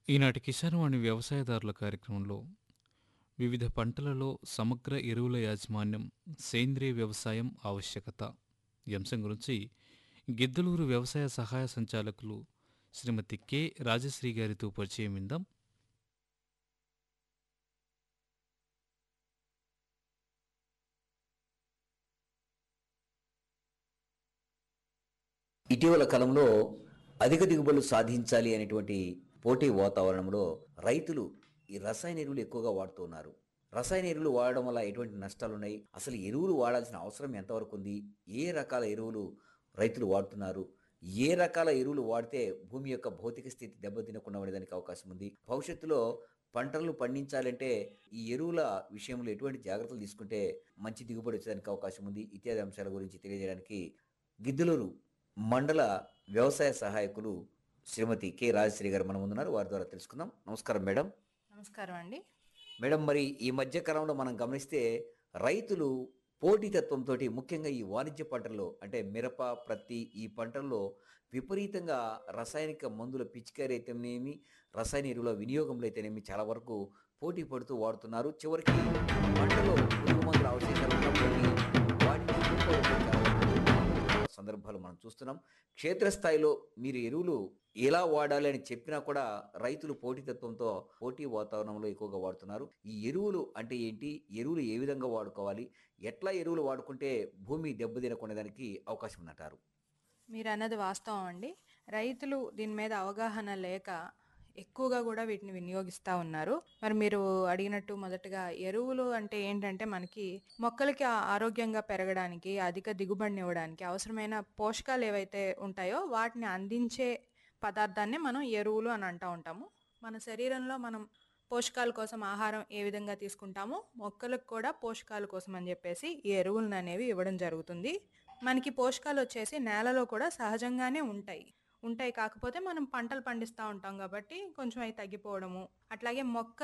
ఈనాటి కిసాన్వాణి వ్యవసాయదారుల కార్యక్రమంలో వివిధ పంటలలో సమగ్ర ఎరువుల యాజమాన్యం సేంద్రియ వ్యవసాయం ఆవశ్యకత ఈ అంశం గురించి గిద్దలూరు వ్యవసాయ సహాయ సంచాలకులు శ్రీమతి కె రాజశ్రీ గారితో పరిచయం విందాం ఇటీవల కాలంలో అధిక దిగుబడులు సాధించాలి అనేటువంటి పోటీ వాతావరణంలో రైతులు ఈ రసాయన ఎరువులు ఎక్కువగా వాడుతున్నారు రసాయన ఎరువులు వాడడం వల్ల ఎటువంటి నష్టాలు ఉన్నాయి అసలు ఎరువులు వాడాల్సిన అవసరం ఎంతవరకు ఉంది ఏ రకాల ఎరువులు రైతులు వాడుతున్నారు ఏ రకాల ఎరువులు వాడితే భూమి యొక్క భౌతిక స్థితి దెబ్బతినకుండా ఉండేదానికి అవకాశం ఉంది భవిష్యత్తులో పంటలు పండించాలంటే ఈ ఎరువుల విషయంలో ఎటువంటి జాగ్రత్తలు తీసుకుంటే మంచి దిగుబడి వచ్చేదానికి అవకాశం ఉంది ఇత్యాది అంశాల గురించి తెలియజేయడానికి గిద్దలూరు మండల వ్యవసాయ సహాయకులు శ్రీమతి కె రాజశ్రీ గారు మన ముందున్నారు వారి ద్వారా తెలుసుకుందాం నమస్కారం మేడం నమస్కారం అండి మేడం మరి ఈ మధ్య కాలంలో మనం గమనిస్తే రైతులు పోటీతత్వంతో ముఖ్యంగా ఈ వాణిజ్య పంటల్లో అంటే మిరప ప్రత్తి ఈ పంటల్లో విపరీతంగా రసాయనిక మందుల పిచికారీ అయితేనేమి రసాయన ఎరువుల వినియోగంలో అయితేనేమి చాలా వరకు పోటీ పడుతూ వాడుతున్నారు చివరికి పంటలో పురుగు మందుల అవశేషాలు ఉన్నప్పటికీ వాటిని ఎదుర్కోవడం చాలా వరకు సందర్భాలు మనం చూస్తున్నాం క్షేత్రస్థాయిలో మీరు ఎరువులు ఎలా వాడాలి అని చెప్పినా కూడా రైతులు పోటీతత్వంతో పోటీ వాతావరణంలో ఎక్కువగా వాడుతున్నారు ఈ ఎరువులు అంటే ఏంటి ఎరువులు ఏ విధంగా వాడుకోవాలి ఎట్లా ఎరువులు వాడుకుంటే భూమి దెబ్బతినకొనేదానికి అవకాశం ఉందంటారు మీరు అన్నది వాస్తవం అండి రైతులు దీని మీద అవగాహన లేక ఎక్కువగా కూడా వీటిని వినియోగిస్తూ ఉన్నారు మరి మీరు అడిగినట్టు మొదటగా ఎరువులు అంటే ఏంటంటే మనకి మొక్కలకి ఆ- ఆరోగ్యంగా పెరగడానికి అధిక దిగుబడిని ఇవ్వడానికి అవసరమైన పోషకాలు ఏవైతే ఉంటాయో వాటిని అందించే పదార్థాన్ని మనం ఎరువులు అని అంటూ ఉంటాము మన శరీరంలో మనం పోషకాల కోసం ఆహారం ఏ విధంగా తీసుకుంటామో మొక్కలకు కూడా పోషకాల కోసం అని చెప్పేసి ఈ ఎరువులను అనేవి ఇవ్వడం జరుగుతుంది మనకి పోషకాలు వచ్చేసి నేలలో కూడా సహజంగానే ఉంటాయి ఉంటాయి కాకపోతే మనం పంటలు పండిస్తూ ఉంటాం కాబట్టి కొంచెం అవి తగ్గిపోవడము అట్లాగే మొక్క